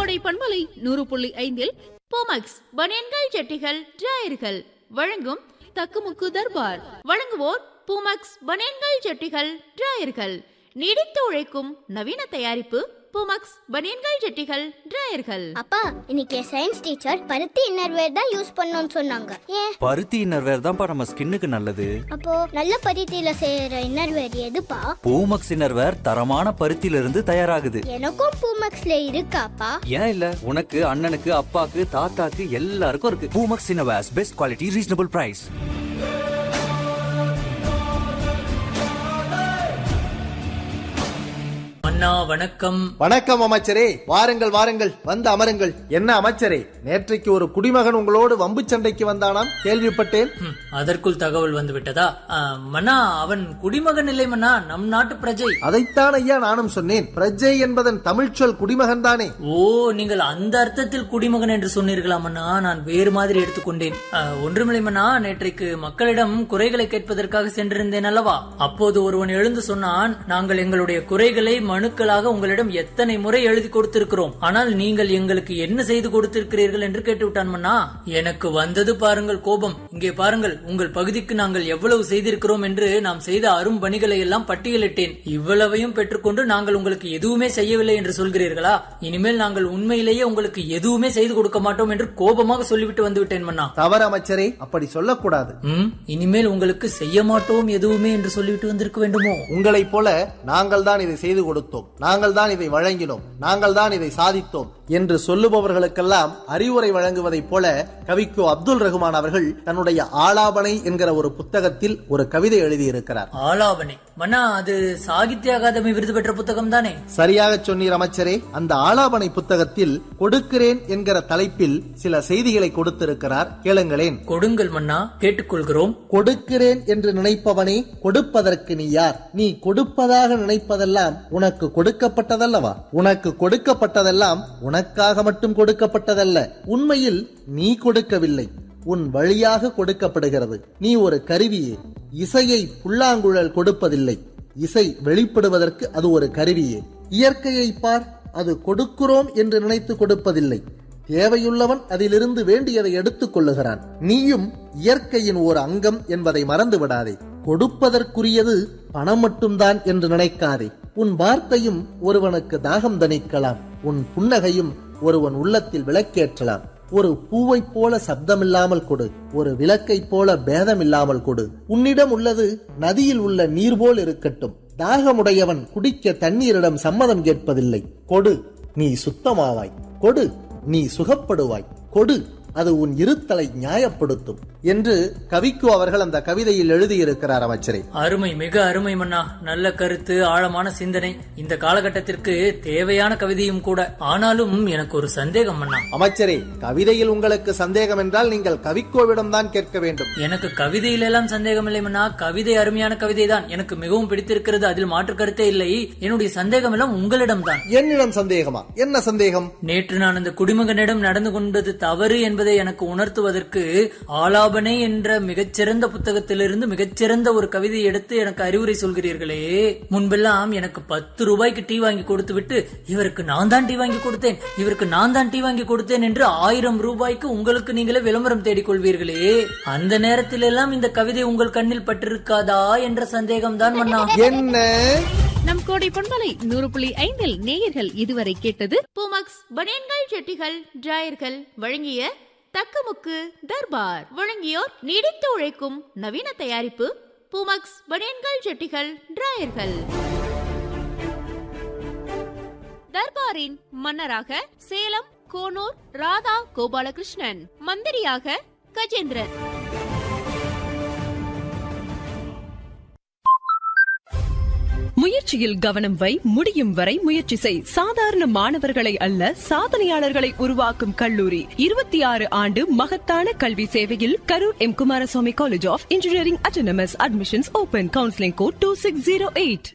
கோடை பண்பலை நூறு புள்ளி ஐந்தில் போமக்ஸ் பனியன்கள் ஜட்டிகள் டிராயர்கள் வழங்கும் தக்குமுக்கு தர்பார் வழங்குவோர் பூமக்ஸ் பனியன்கள் ஜட்டிகள் டிராயர்கள் நீடித்து உழைக்கும் நவீன தயாரிப்பு பூமக்ஸ் பனியன்கள் ஜட்டிகள் டிராயர்கள் அப்பா இன்னைக்கு சயின்ஸ் டீச்சர் பருத்தி இன்னர்வேர் தான் யூஸ் பண்ணணும்னு சொன்னாங்க ஏன் பருத்தி இன்னர்வேர் தான்ப்பா நம்ம ஸ்கின்னுக்கு நல்லது அப்போ நல்ல பருத்தியில செய்யற இன்னர்வேர் எதுப்பா பூமக்ஸ் இன்னர்வேர் தரமான பருத்தியில இருந்து தயாராகுது எனக்கும் பூமக்ஸ்ல இருக்காப்பா ஏன் இல்ல உனக்கு அண்ணனுக்கு அப்பாக்கு தாத்தாக்கு எல்லாருக்கும் இருக்கு Poomex innerwears best quality reasonable price அண்ணா வணக்கம் வணக்கம் அமைச்சரே வாருங்கள் வாருங்கள் வந்து அமருங்கள் என்ன அமைச்சரே நேற்றைக்கு ஒரு குடிமகன் உங்களோடு வம்பு சண்டைக்கு வந்தானாம் கேள்விப்பட்டேன் ம், அதற்குள் தகவல் வந்து விட்டதா ஆ, மன்னா அவன் குடிமகன் இல்லை மன்னா நம் நாட்டு பிரஜை அதைத்தான் ஐயா நானும் சொன்னேன் பிரஜை என்பதன் தமிழ் சொல் குடிமகன் தானே ஓ நீங்கள் அந்த அர்த்தத்தில் குடிமகன் என்று சொன்னீர்களா மன்னா நான் வேறு மாதிரி எடுத்துக்கொண்டேன் ஆ, ஒன்றுமில்லை மன்னா நேற்றைக்கு மக்களிடம் குறைகளை கேட்பதற்காக சென்றிருந்தேன் அல்லவா அப்போது ஒருவன் எழுந்து சொன்னான் நாங்கள் எங்களுடைய குறைகளை மனுக்களாக உங்களிடம் எத்தனை முறை எழுதி கொடுத்திருக்கிறோம் ஆனால் நீங்கள் எங்களுக்கு என்ன செய்து கொடுத்திருக்கிறீர்கள் என்று கேட்டுவிட்டான் மன்னா எனக்கு வந்தது பாருங்கள் கோபம் இங்கே பாருங்கள் உங்கள் பகுதிக்கு நாங்கள் எவ்வளவு செய்திருக்கிறோம் என்று நாம் செய்த அரும் பணிகளை எல்லாம் பட்டியலிட்டேன் இவ்வளவையும் பெற்றுக்கொண்டு நாங்கள் உங்களுக்கு எதுவுமே செய்யவில்லை என்று சொல்கிறீர்களா இனிமேல் நாங்கள் உண்மையிலேயே உங்களுக்கு எதுவுமே செய்து கொடுக்க மாட்டோம் என்று கோபமாக சொல்லிவிட்டு வந்து விட்டேன் மன்னா தவறு அமைச்சரே அப்படி சொல்லக்கூடாது ம் இனிமேல் உங்களுக்கு செய்ய மாட்டோம் எதுவுமே என்று சொல்லிவிட்டு வந்திருக்க வேண்டுமோ உங்களைப் போல நாங்கள் தான் இதை செய்து கொடுத்தோம் நாங்கள் தான் இதை வழங்கினோம் நாங்கள் தான் இதை சாதித்தோம் என்று சொல்லுபவர்களுக்கெல்லாம் அறிவுரை வழங்குவதைப் போல கவிக்கோ அப்துல் ரஹ்மான் அவர்கள் தன்னுடைய ஆலாபனை என்கிற ஒரு புத்தகத்தில் ஒரு கவிதை எழுதியிருக்கிறார் ஆலாபனை மன்னா அது சாகித்ய அகாதமி விருது பெற்ற புத்தகம் தானே சரியாக சொன்னீர் அமைச்சரே அந்த ஆலாபனை புத்தகத்தில் கொடுக்கிறேன் என்கிற தலைப்பில் சில செய்திகளை கொடுத்திருக்கிறார் கேளுங்களேன் கொடுங்கள் மன்னா கேட்டுக்கொள்கிறோம் கொடுக்கிறேன் என்று நினைப்பவனே கொடுப்பதற்கு நீ யார் நீ கொடுப்பதாக நினைப்பதெல்லாம் உனக்கு கொடுக்கப்பட்டதல்லவா உனக்கு கொடுக்கப்பட்டதெல்லாம் உனக்காக மட்டும் கொடுக்கப்பட்டதல்ல உண்மையில் நீ கொடுக்கவில்லை உன் வழியாக கொடுக்கப்படுகிறது நீ ஒரு கருவியே இசையை புல்லாங்குழல் கொடுப்பதில்லை இசை வெளிப்படுவதற்கு அது ஒரு கருவியே இயற்கையை பார் அது கொடுக்கிறோம் என்று நினைத்து கொடுப்பதில்லை தேவையுள்ளவன் அதிலிருந்து வேண்டியதை எடுத்துக் கொள்ளுகிறான் நீயும் இயற்கையின் ஒரு அங்கம் என்பதை மறந்து விடாதே கொடுப்பதற்குரியது பணம் மட்டும்தான் என்று நினைக்காதே உன் வார்த்தையும் ஒருவனுக்கு தாகம் தணிக்கலாம் உன் புன்னகையும் ஒருவன் உள்ளத்தில் விளக்கேற்றலாம் ஒரு பூவைப் போல சப்தமில்லாமல் கொடு ஒரு விளக்கைப் போல பேதமில்லாமல் கொடு உன்னிடம் உள்ளது நதியில் உள்ள நீர் போல் இருக்கட்டும் தாகமுடையவன் குடிக்க தண்ணீரிடம் சம்மதம் கேட்பதில்லை கொடு நீ சுத்தமாவாய் கொடு நீ சுகப்படுவாய் கொடு அது உன் இருத்தலை நியாயப்படுத்தும் என்று கவிக்கு அவர்கள் அந்த கவிதையில் எழுதியிருக்கிறார் அமைச்சரே அருமை மிக அருமை மன்னா நல்ல கருத்து ஆழமான சிந்தனை இந்த காலகட்டத்திற்கு தேவையான கவிதையும் கூட ஆனாலும் எனக்கு ஒரு சந்தேகம் மன்னா அமைச்சரே கவிதையில் உங்களுக்கு சந்தேகம் என்றால் நீங்கள் கவிக்கோவிடம் தான் கேட்க வேண்டும் எனக்கு கவிதையில எல்லாம் சந்தேகம் இல்லை மன்னா கவிதை அருமையான கவிதை தான் எனக்கு மிகவும் பிடித்திருக்கிறது அதில் மாற்று கருத்தே இல்லை என்னுடைய சந்தேகம் எல்லாம் உங்களிடம் தான் என்னிடம் சந்தேகமா என்ன சந்தேகம் நேற்று நான் அந்த குடிமகனிடம் நடந்து கொண்டது தவறு என்பதை எனக்கு உணர்த்துவதற்கு ஆலாபனை என்ற மிகச்சிறந்த புத்தகத்திலிருந்து மிகச்சிறந்த ஒரு கவிதை எடுத்து எனக்கு அறிவுரை சொல்கிறீர்களே முன்பெல்லாம் எனக்கு பத்து ரூபாய்க்கு டீ வாங்கி கொடுத்து விட்டு இவருக்கு நான் தான் டீ வாங்கி கொடுத்தேன் இவருக்கு நான் தான் டீ வாங்கி கொடுத்தேன் என்று ஆயிரம் ரூபாய்க்கு உங்களுக்கு நீங்களே விளம்பரம் தேடிக் கொள்வீர்களே அந்த நேரத்தில் எல்லாம் இந்த கவிதை உங்கள் கண்ணில் பட்டிருக்காதா என்ற சந்தேகம் தான் மன்னா என்ன நம் கோடை பண்பலை நூறு புள்ளி ஐந்தில் நேயர்கள் இதுவரை கேட்டது பூமக்ஸ் பனியன்கள் ஜட்டிகள் டிராயர்கள் வழங்கிய தக்கமுக்கு தர்பார் வழங்கியோர் நீடித்து உழைக்கும் நவீன தயாரிப்பு பூமக்ஸ் பனியன்கள் ஜட்டிகள் டிராயர்கள் தர்பாரின் மன்னராக சேலம் கோனூர் ராதா கோபாலகிருஷ்ணன் மந்திரியாக கஜேந்திரன் முயற்சியில் கவனம் வை முடியும் வரை முயற்சி செய் சாதாரண மாணவர்களை அல்ல சாதனையாளர்களை உருவாக்கும் கல்லூரி இருபத்தி ஆறு ஆண்டு மகத்தான கல்வி சேவையில் Karur M Kumaraswamy college of engineering autonomous admissions open counselling code two six zero eight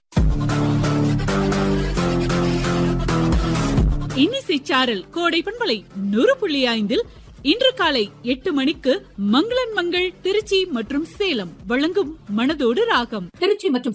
இன்னிசை சாரல் கோடை பண்பலை நூறு புள்ளி ஐந்தில் இன்று காலை எட்டு மணிக்கு மங்களன் மங்கள் திருச்சி மற்றும் சேலம் வழங்கும் மனதோடு ராகம் திருச்சி மற்றும்